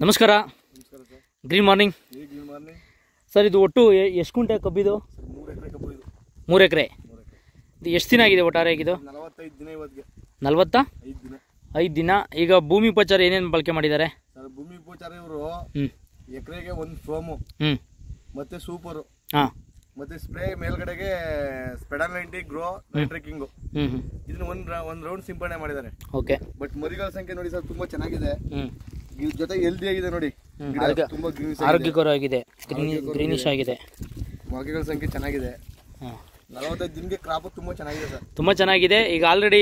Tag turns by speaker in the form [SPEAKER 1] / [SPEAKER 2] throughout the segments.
[SPEAKER 1] ನಮಸ್ಕಾರ
[SPEAKER 2] ನಮಸ್ಕಾರ sir
[SPEAKER 1] green morning
[SPEAKER 2] ಈಗ ಗುಡ್ ಮಾರ್ನಿಂಗ್
[SPEAKER 1] ಸರ್ ಇದು ಒಟ್ಟು ಎಷ್ಟು ಕುಂಟೆ ಕಬ್ಬಿದು
[SPEAKER 2] ಸರ್ ಮೂರು ಎಕರೆ ಕಬ್ಬು ಇದು
[SPEAKER 1] ಮೂರು ಎಕರೆ
[SPEAKER 2] ಮೂರು ಎಕರೆ
[SPEAKER 1] ಇದು ಎಷ್ಟು ದಿನ ಆಗಿದೆ ಒಟ್ಟಾರೆ ಆಗಿದು
[SPEAKER 2] ನಲವತ್ತೈದು ದಿನ ಇವತ್ತಿಗೆ
[SPEAKER 1] ನಲ್ವತ್ತಾ
[SPEAKER 2] ಐದು ದಿನ
[SPEAKER 1] ಐದು ದಿನ ಈಗ ಭೂಮಿ ಉಪಚಾರ ಏನೇನು ಬಳಕೆ ಮಾಡಿದ್ದಾರೆ
[SPEAKER 2] ಸರ್ ಭೂಮಿ ಉಪಚಾರ ಇವರು
[SPEAKER 1] ಹ್ಞೂ
[SPEAKER 2] ಎಕರೆಗೆ ಒಂದು ಫ್ರೋಮು
[SPEAKER 1] ಹ್ಞೂ
[SPEAKER 2] ಮತ್ತೆ ಸೂಪರು
[SPEAKER 1] ಹಾಂ
[SPEAKER 2] ಮತ್ತೆ ಸ್ಪ್ರೇ ಮೇಲ್ಗಡೆಗೆ ಸ್ಪೆಡಲ್ ನೈಂಟಿ ಗ್ರೋ ಟ್ರೆಕ್ಕಿಂಗು
[SPEAKER 1] ಹ್ಞೂ ಹ್ಞೂ
[SPEAKER 2] ಇದನ್ನ ಒಂದು ಒಂದು ರೌಂಡ್ ಸಿಂಪಡಣೆ ಮಾಡಿದ್ದಾರೆ
[SPEAKER 1] ಓಕೆ
[SPEAKER 2] ಬಟ್ ಮರಿಗಳ ಸಂಖ್ಯೆ ನೋಡಿ ಸರ್ ತುಂಬಾ ಚೆನ್ನಾಗಿದೆ
[SPEAKER 1] ಹ್ಞೂ
[SPEAKER 2] ಇದ್ರ ಜೊತೆ ಹೆಲ್ದಿ ಆಗಿದೆ ನೋಡಿ
[SPEAKER 1] ಹ್ಮ್,
[SPEAKER 2] ಗಿಡ
[SPEAKER 1] ಆರೋಗ್ಯ-
[SPEAKER 2] ತುಂಬಾ ಗ್ರೀನ್ಸ್
[SPEAKER 1] ಆರೋಗ್ಯಕರವಾಗಿದೆ ಗ್ರೀನಿ ಗ್ರೀನಿಶ್ ಆಗಿದೆ
[SPEAKER 2] ಮೊಳಕೆಗಳ ಸಂಖ್ಯೆ ಚೆನ್ನಾಗಿದೆ
[SPEAKER 1] ಹಾಂ
[SPEAKER 2] ನಲವತ್ತೈದು ದಿನಕ್ಕೆ ಕ್ರಾಪ್ ತುಂಬಾ ಚೆನ್ನಾಗಿದೆ ಸರ್
[SPEAKER 1] ತುಂಬ ಚೆನ್ನಾಗಿದೆ ಈಗ ಆಲ್ರೆಡಿ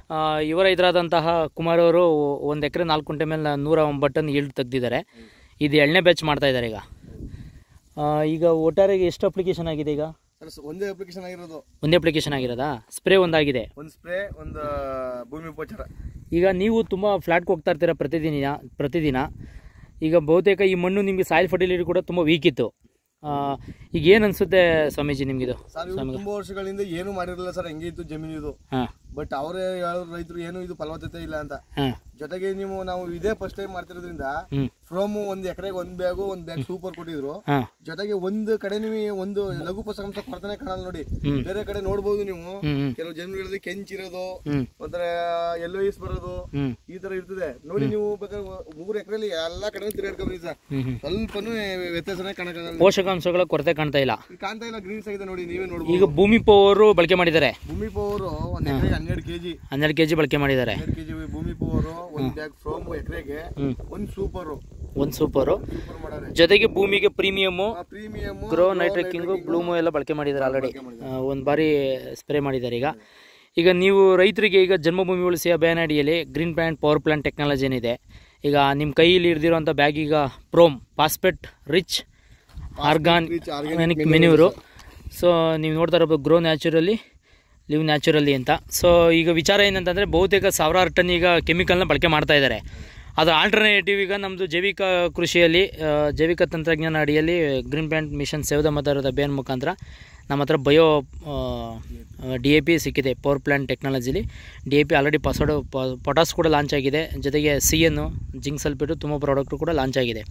[SPEAKER 1] ಇವರ ಇದರಾದಂತಹ ಕುಮಾರ್ ಅವರು ಒಂದು ಎಕರೆ ನಾಲ್ಕು ಕುಂಟೆ ಮೇಲೆ ನೂರ ಒಂಬತ್ತು ಟನ್ ಈಲ್ಡ್ ತೆಗ್ದಿದ್ದಾರೆ ಇದು ಎಣ್ಣೆ ಬ್ಯಾಚ್ ಮಾಡ್ತಾ ಇದ್ದಾರೆ ಈಗ ಆ, ಈಗ ಒಟ್ಟಾರೆಗೆ ಎಷ್ಟು ಅಪ್ಲಿಕೇಶನ್ ಆಗಿದೆ ಈಗ
[SPEAKER 2] ಸರ್ ಒಂದೇ ಅಪ್ಲಿಕೇಶನ್ ಆಗಿರೋದು
[SPEAKER 1] ಒಂದೇ ಅಪ್ಲಿಕೇಶನ್ ಆಗಿರೋದಾ ಸ್ಪ್ರೇ ಒಂದಾಗಿದೆ
[SPEAKER 2] ಒಂದು ಸ್ಪ್ರೇ ಒಂದು ಭೂಮಿ ಉಪಚಾರ
[SPEAKER 1] ಈಗ ನೀವು ತುಂಬ ಫ್ಲಾಟ್ಗೆ ಹೋಗ್ತಾ ಇರ್ತೀರ ಪ್ರತಿದಿನ ಪ್ರತಿದಿನ ಈಗ ಬಹುತೇಕ ಈ ಮಣ್ಣು ನಿಮಗೆ ಸಾಯಿಲ್ ಫರ್ಟಿಲಿಟಿ ಕೂಡ ತುಂಬ ವೀಕ್ ಇತ್ತು ಆ, ಈಗ ಏನು ಅನಿಸುತ್ತೆ ಸ್ವಾಮೀಜಿ ನಿಮಗಿದು
[SPEAKER 2] ಸರ್ ಇವ್ರು ತುಂಬಾ ವರ್ಷಗಳಿಂದ ಏನು ಮಾಡಿರಲಿಲ್ಲ ಸರ್ ಹೆಂಗೆ ಇತ್ತು ಜಮೀನು ಇದು
[SPEAKER 1] ಹಾಂ
[SPEAKER 2] ಬಟ್ ಅವರೇ ಹೇಳೋ ರೈತರು ಏನು ಇದು ಫಲವತ್ತತೆ ಇಲ್ಲ ಅಂತ
[SPEAKER 1] ಹಾಂ
[SPEAKER 2] ಜೊತೆಗೆ ನೀವು ನಾವು ಇದೇ ಫಸ್ಟ್ ಟೈಮ್ ಮಾಡ್ತಿರೋದ್ರಿಂದ
[SPEAKER 1] ಹ್ಞೂ
[SPEAKER 2] ಫ್ರೋಮು ಒಂದ್ ಎಕರೆಗೆ ಒಂದ್ ಬ್ಯಾಗು ಒಂದ್ ಬ್ಯಾಗ್ ಸೂಪರ್ ಕೊಟ್ಟಿದ್ರು
[SPEAKER 1] ಹಾಂ
[SPEAKER 2] ಜೊತೆಗೆ ಒಂದು ಕಡೆ ನೀವು ಒಂದು ಲಘು ಪೋಷಕಾಂಶ ಕೊಡ್ತಾನೆ ಕಾಣಲ್ಲ ನೋಡಿ
[SPEAKER 1] ಹ್ಮ್.
[SPEAKER 2] ಬೇರೆ ಕಡೆ ನೋಡ್ಬೋದು ನೀವು
[SPEAKER 1] ಹ್ಞೂ ಹ್ಞೂ
[SPEAKER 2] ಕೆಲವು ಜಮೀನುಗಳಲ್ಲಿ ಕೆಂಚಿರೋದು
[SPEAKER 1] ಹ್ಞೂ
[SPEAKER 2] ಒಂಥರ ಎಲ್ಲೋ ಈಸ್ ಬರೋದು
[SPEAKER 1] ಹ್ಞೂ
[SPEAKER 2] ಈ ತರ ಇರ್ತದೆ ನೋಡಿ ನೀವು ಬೇಕಾದ್ರೆ ಮೂರು ಎಕರೆಲಿ ಎಲ್ಲಾ ಕಡೆ ತಿರುಗಾಡ್ಕೊಬ್ರಿ ಸರ್
[SPEAKER 1] ಹ್ಞೂ ಹ್ಞೂ
[SPEAKER 2] ಸ್ವಲ್ಪನೂ ವ್ಯತ್ಯಾಸನೇ ಕಾಣಕ್ಕಾಗಲ್ಲ
[SPEAKER 1] ಪೋಷಕಾಂಶಗಳ ಕೊರತೆ ಕಾಣ್ತಾ ಇಲ್ಲ
[SPEAKER 2] ಇಲ್ಲಿ ಕಾಣ್ತಾ ಇಲ್ಲ ಗ್ರೀನ್ಸ್ ಆಗಿದೆ ನೋಡಿ ನೀವೇ ನೋಡ್ಬೋದು
[SPEAKER 1] ಈಗ ಭೂಮಿ ಪವರು ಬಳಕೆ ಮಾಡಿದ್ದಾರೆ
[SPEAKER 2] ಭೂಮಿ ಪವರು ಒಂದ್ ಎಕರೆಗೆ ಹನ್ನೆರಡು ಕೆಜಿ
[SPEAKER 1] ಹನ್ನೆರಡು ಕೆ ಜಿ ಬಳಕೆ ಮಾಡಿದ್ದಾರೆ
[SPEAKER 2] ಹನ್ನೆರಡು ಕೆಜಿ ಭೂಮಿ ಪವರು ಒಂದ್ ಬ್ಯಾಗ್ ಫ್ರೋಮ್ ಎಕರೆಗೆ
[SPEAKER 1] ಹ್ಞೂ
[SPEAKER 2] ಒಂದ್ ಸೂಪರು
[SPEAKER 1] ಒಂದು ಸೂಪರು
[SPEAKER 2] ಸೂಪರ್ ಮಾಡಾರೆ
[SPEAKER 1] ಜೊತೆಗೆ ಭೂಮಿಗೆ ಪ್ರೀಮಿಯಮ್ಮು
[SPEAKER 2] ಪ್ರೀಮಿಯಮ್
[SPEAKER 1] ಗ್ರೋ ನೈಟ್ರಕ್ಕಿಂಗು ಬ್ಲೂಮು ಎಲ್ಲ ಬಳಕೆ ಮಾಡಿದ್ದಾರೆ ಆಲ್ರೆಡಿ ಒಂದು ಬಾರಿ ಸ್ಪ್ರೇ ಮಾಡಿದ್ದಾರೆ ಈಗ ಈಗ ನೀವು ರೈತರಿಗೆ ಈಗ ಜನ್ಮಭೂಮಿ ಉಳಿಸಿ ಅಭಿಯಾನ ಅಡಿಯಲ್ಲಿ green plant power plant technology ಏನಿದೆ ಈಗ ನಿಮ್ಮ ಕೈಯಲ್ಲಿ ಹಿಡ್ದಿರೋಂಥ ಬ್ಯಾಗ್ ಈಗ prom phosphate rich organic manure so ನೀವು ನೋಡ್ತಾ ಇರೋದು ಗ್ರೋ ನ್ಯಾಚುರಲಿ ಲಿವ್ ನ್ಯಾಚುರಲಿ ಅಂತ ಸೊ ಈಗ ವಿಚಾರ ಏನಂತಂದರೆ ಬಹುತೇಕ ಸಾವಿರಾರು ಟನ್ ಈಗ ಕೆಮಿಕಲ್ನ ಬಳಕೆ ಮಾಡ್ತಾ ಇದ್ದಾರೆ ಅದರ ಆಲ್ಟರ್ನೇಟಿವ್ ಈಗ ನಮ್ಮದು ಜೈವಿಕ ಕೃಷಿಯಲ್ಲಿ ಆ, ಜೈವಿಕ ತಂತ್ರಜ್ಞಾನ ಅಡಿಯಲ್ಲಿ green plant mission save the mother ಅಭಿಯಾನ ಮುಖಾಂತರ ನಮ್ಮ ಹತ್ರ ಬಯೋ ಡಿ ಎ ಪಿ ಸಿಕ್ಕಿದೆ ಪವರ್ ಪ್ಲಾಂಟ್ ಟೆಕ್ನಾಲಜಿಲಿ ಡಿ ಎ ಪಿ ಆಲ್ರೆಡಿ ಪಾಸ್ವರ್ಡ್ ಪೊಟಾಸ್ ಕೂಡ ಲಾಂಚ್ ಆಗಿದೆ ಜೊತೆಗೆ ಸಿ ಎನ್ನು ಜಿಂಕ್ ಸಲ್ಫೇಟು ತುಂಬ ಪ್ರಾಡಕ್ಟು ಕೂಡ ಲಾಂಚ್ ಆಗಿದೆ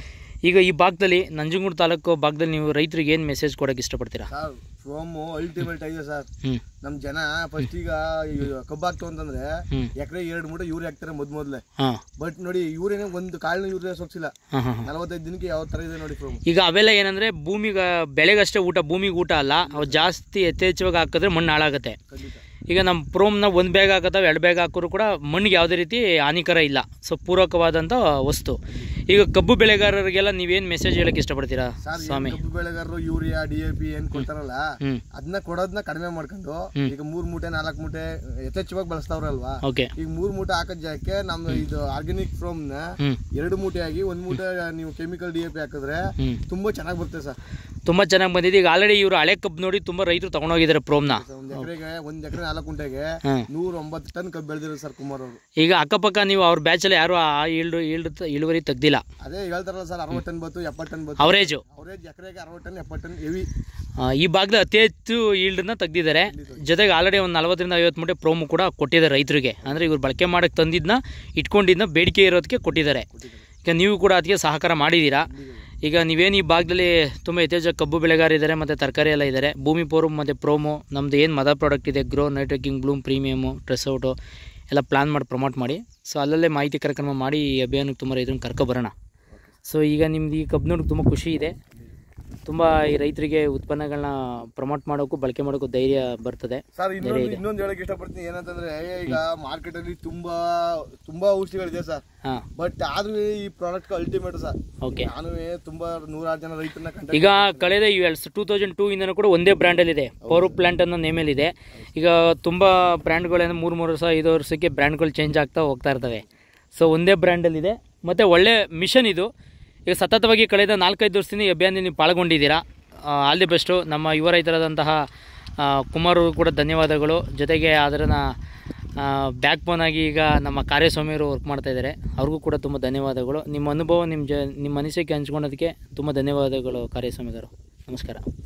[SPEAKER 1] ಈಗ ಈ ಭಾಗದಲ್ಲಿ ನಂಜನಗೂಡು ತಾಲೂಕು ಭಾಗದಲ್ಲಿ ನೀವು ರೈತರಿಗೆ ಏನು ಮೆಸೇಜ್ ಕೊಡೋಕ್ಕೆ ಇಷ್ಟಪಡ್ತೀರಾ
[SPEAKER 2] ಸರ್ ಫ್ರೋಮು ಅಲ್ಟಿಮೇಟ್ ಆಗಿದೆ ಸರ್
[SPEAKER 1] ಹ್ಞೂ
[SPEAKER 2] ನಮ್ ಜನ ಫಸ್ಟ್ ಈಗ ಈ ಕಬ್ಬಾಗ್ತು ಅಂತಂದ್ರೆ
[SPEAKER 1] ಹ್ಞೂ
[SPEAKER 2] ಎಕರೆ ಎರಡು ಮೂಟೆ ಯೂರಿ ಹಾಕ್ತಾರೆ ಮೊದ್ ಮೊದ್ಲೆ
[SPEAKER 1] ಹಾಂ
[SPEAKER 2] ಬಟ್ ನೋಡಿ ಯೂರಿನ ಒಂದು ಕಾಳಿನ ಯೂರಿಯಾ ಸೋಕ್ಸಿಲ್ಲ
[SPEAKER 1] ಹಾಂ ಹಾಂ
[SPEAKER 2] ನಲವತ್ತೈದು ದಿನಕ್ಕೆ ಯಾವ ತರ ಇದೆ ನೋಡಿ ಫ್ರೋಮ್
[SPEAKER 1] ಈಗ ಅವೆಲ್ಲ ಏನಂದರೆ ಭೂಮಿಗೆ ಬೆಳೆಗಷ್ಟೇ ಊಟ ಭೂಮಿಗೆ ಊಟ ಅಲ್ಲ ಅವು ಜಾಸ್ತಿ ಯಥೇಚ್ಛವಾಗಿ ಹಾಕಿದ್ರೆ ಮಣ್ಣು ಹಾಳಾಗುತ್ತೆ
[SPEAKER 2] ಖಂಡಿತ
[SPEAKER 1] ಈಗ ನಮ್ಮ ಪ್ರೋಮ್ನ ಒಂದು ಬ್ಯಾಗ್ ಹಾಕತ್ತಾವೆ ಎರಡು ಬ್ಯಾಗ್ ಹಾಕಿದ್ರು ಕೂಡ ಮಣ್ಣಿಗೆ ಯಾವುದೇ ರೀತಿ ಹಾನಿಕರ ಇಲ್ಲ ಸೊ ಪೂರಕವಾದಂಥ ವಸ್ತು ಈಗ ಕಬ್ಬು ಬೆಳೆಗಾರರಿಗೆಲ್ಲ ನೀವೇನು ಮೆಸೇಜ್ ಹೇಳಕ್ಕೆ ಇಷ್ಟಪಡ್ತೀರಾ
[SPEAKER 2] ಸರ್
[SPEAKER 1] ಸ್ವಾಮಿ
[SPEAKER 2] ಕಬ್ಬು ಬೆಳೆಗಾರರು ಯೂರಿಯಾ ಡಿ ಎ ಪಿ ಏನ್ ಕೊಡ್ತಾರಲ್ಲ
[SPEAKER 1] ಹ್ಞೂ
[SPEAKER 2] ಅದನ್ನ ಕೊಡೋದನ್ನ ಕಡಿಮೆ ಮಾಡ್ಕೊಂಡು ಈಗ ಮೂರ್ ಮೂಟೆ ನಾಲ್ಕು ಮೂಟೆ ಯಥೇಚ್ಛವಾಗಿ ಬಳಸ್ತಾವ್ರಲ್ವಾ
[SPEAKER 1] ಓಕೆ
[SPEAKER 2] ಈಗ ಮೂರ್ ಮೂಟೆ ಹಾಕದ್ ಜಾಗಕ್ಕೆ ನಮ್ಮ ಇದು ಆರ್ಗ್ಯಾನಿಕ್ ಫ್ರೋಮ್ ನ
[SPEAKER 1] ಹ್ಞೂ
[SPEAKER 2] ಎರಡು ಮೂಟೆ ಆಗಿ ಒಂದ್ ಮೂಟೆ ನೀವು ಕೆಮಿಕಲ್ ಡಿ ಎ ಪಿ ಹಾಕಿದ್ರೆ
[SPEAKER 1] ಹ್ಞೂ
[SPEAKER 2] ತುಂಬಾ ಚೆನ್ನಾಗಿ ಬರುತ್ತೆ ಸರ್
[SPEAKER 1] ತುಂಬ ಚೆನ್ನಾಗಿ ಬಂದಿದೆ ಈಗ ಆಲ್ರೆಡಿ ಇವರು ಹಳೆ ಕಬ್ಬು ನೋಡಿ ತುಂಬ ರೈತರು ತೊಗೊಂಡೋಗಿದ್ದಾರೆ ಪ್ರೋಮ್ನ
[SPEAKER 2] ಒಂದ್ ಎಕರೆಗೆ ಒಂದ್ ಎಕರೆ ನಾಲ್ಕು ಗುಂಟೆಗೆ
[SPEAKER 1] ಹಾಂ
[SPEAKER 2] ನೂರ ಒಂಬತ್ತು ಟನ್ ಕಬ್ಬು ಬೆಳೆದಿರೋ ಸರ್ ಕುಮಾರ್ ಅವರು
[SPEAKER 1] ಈಗ ಅಕ್ಕಪಕ್ಕ ನೀವು ಅವ್ರ ಬ್ಯಾಚಲ್ಲಿ ಯಾರು ಆ ಈಲ್ಡ್ ಈಲ್ಡ್ ಇಳುವರಿ ತೆಗ್ದಿಲ್ಲ
[SPEAKER 2] ಅದೇ ಹೇಳ್ತಾರಲ್ಲ ಸರ್ ಅರವತ್ತು ಟನ್ ಬತ್ತು ಎಪ್ಪತ್ತು ಟನ್ ಬತ್ತು
[SPEAKER 1] ಅವರೇಜು
[SPEAKER 2] ಅವರೇಜ್ ಎಕರೆಗೆ ಅರವತ್ತು ಟನ್ ಎಪ್ಪತ್ತು ಟನ್ ಹೆವಿ
[SPEAKER 1] ಈ ಭಾಗದ ಅತಿ ಹೆಚ್ಚು ಈಲ್ಡನ್ನ ತೆಗ್ದಿದ್ದಾರೆ ಜೊತೆಗೆ ಆಲ್ರೆಡಿ ಒಂದು ನಲವತ್ತರಿಂದ ಐವತ್ತು ಮೂಟೆ ಪ್ರೋಮು ಕೂಡ ಕೊಟ್ಟಿದ್ದಾರೆ ರೈತರಿಗೆ ಅಂದರೆ ಇವ್ರು ಬಳಕೆ ಮಾಡೋಕ್ಕೆ ತಂದಿದ್ದನ್ನ ಇಟ್ಕೊಂಡಿದ್ದನ್ನ ಬೇಡಿಕೆ ಇರೋದಕ್ಕೆ ಕೊಟ್ಟಿದ್ದಾರೆ ಈಗ ನೀವು ಕೂಡ ಅದಕ್ಕೆ ಸಹಕಾರ ಮಾಡಿದ್ದೀರಾ ಈಗ ನೀವೇನು ಈ ಭಾಗದಲ್ಲಿ ತುಂಬ ಯಥೇಚ್ಛ ಕಬ್ಬು ಬೆಳೆಗಾರ ಇದ್ದಾರೆ ಮತ್ತು ತರಕಾರಿ ಎಲ್ಲ ಇದ್ದಾರೆ ಭೂಮಿ ಪೋರು ಮತ್ತು ಪ್ರೋಮೋ ನಮ್ಮದು ಏನು ಮದರ್ ಪ್ರಾಡಕ್ಟ್ ಇದೆ ಗ್ರೋ ನೈಟ್ರಕಿಂಗ್ ಬ್ಲೂಮ್ ಪ್ರೀಮಿಯಮು ಡ್ರೆಸ್ ಔಟು ಎಲ್ಲ ಪ್ಲ್ಯಾನ್ ಮಾಡಿ ಪ್ರಮೋಟ್ ಮಾಡಿ ಸೊ ಅಲ್ಲಲ್ಲೇ ಮಾಹಿತಿ ಕಾರ್ಯಕ್ರಮ ಮಾಡಿ ಈ ಅಭಿಯಾನಕ್ಕೆ ತುಂಬ ರೈತರನ್ನ ಕರ್ಕೊಬರೋಣ ಸೊ ಈಗ ನಿಮ್ದು ಈ ಕಬ್ಬು ನೋಡಿ ತುಂಬ ಖುಷಿ ಇದೆ ತುಂಬ ಈ ರೈತರಿಗೆ ಉತ್ಪನ್ನಗಳನ್ನ ಪ್ರಮೋಟ್ ಮಾಡೋಕ್ಕೂ ಬಳಕೆ ಮಾಡೋಕ್ಕೂ ಧೈರ್ಯ ಬರ್ತದೆ
[SPEAKER 2] ಸರ್ ಇನ್ನೊಂದು ಇನ್ನೊಂದು ಹೇಳಕ್ ಇಷ್ಟಪಡ್ತೀನಿ ಏನಂತಂದ್ರೆ ಈಗ ಮಾರ್ಕೆಟ್ ಅಲ್ಲಿ ತುಂಬಾ ತುಂಬಾ ಔಷಧಿಗಳಿದೆ ಸರ್
[SPEAKER 1] ಹಾಂ
[SPEAKER 2] ಬಟ್ ಆದ್ರೂ ಈ ಪ್ರಾಡಕ್ಟ್ ಅಲ್ಟಿಮೇಟ್ ಸರ್
[SPEAKER 1] ಓಕೆ
[SPEAKER 2] ನಾನು ತುಂಬಾ ನೂರಾರು ಜನ ರೈತರನ್ನ ಕಂಡ
[SPEAKER 1] ಈಗ ಕಳೆದ ಎರಡು ಟೂ ತೌಸಂಡ್ ಟೂ ಇಂದನೂ ಕೂಡ ಒಂದೇ ಬ್ರ್ಯಾಂಡಲ್ಲಿದೆ ಪವರ್ ಪ್ಲಾಂಟ್ ಅನ್ನೋ ನೇಮಲ್ಲಿದೆ ಈಗ ತುಂಬ ಬ್ರ್ಯಾಂಡ್ಗಳೇನು ಮೂರು ಮೂರು ವರ್ಷ ಐದು ವರ್ಷಕ್ಕೆ ಬ್ರ್ಯಾಂಡ್ಗಳು ಚೇಂಜ್ ಆಗ್ತಾ ಹೋಗ್ತಾ ಇರ್ತವೆ ಸೊ ಒಂದೇ ಬ್ರ್ಯಾಂಡಲ್ಲಿದೆ ಮತ್ತು ಒಳ್ಳೆ ಮಿಷನ್ ಇದು ಈಗ ಸತತವಾಗಿ ಕಳೆದ ನಾಲ್ಕೈದು ವರ್ಷದಿಂದ ಈ ಅಭಿಯಾನ ನೀವು ಪಾಲ್ಗೊಂಡಿದ್ದೀರಾ ಆಲ್ ದಿ ಬೆಸ್ಟು ನಮ್ಮ ಯುವ ರೈತರಾದಂತಹ ಆ, ಕುಮಾರ್ ಅವ್ರಿಗೂ ಕೂಡ ಧನ್ಯವಾದಗಳು ಜೊತೆಗೆ ಅದನ್ನು ಬ್ಯಾಕ್ ಬೋನ್ ಆಗಿ ಈಗ ನಮ್ಮ ಕಾರ್ಯಸ್ವಾಮಿಯವರು ವರ್ಕ್ ಮಾಡ್ತಾ ಇದ್ದಾರೆ ಅವ್ರಿಗೂ ಕೂಡ ತುಂಬ ಧನ್ಯವಾದಗಳು ನಿಮ್ಮ ಅನುಭವ ನಿಮ್ಮ ಜ ನಿಮ್ಮ ಅನಿಸಿಕೆ ಹಂಚ್ಕೊಳೋದಕ್ಕೆ ತುಂಬ ಧನ್ಯವಾದಗಳು ಕಾರ್ಯಸ್ವಾಮಿಗರು ನಮಸ್ಕಾರ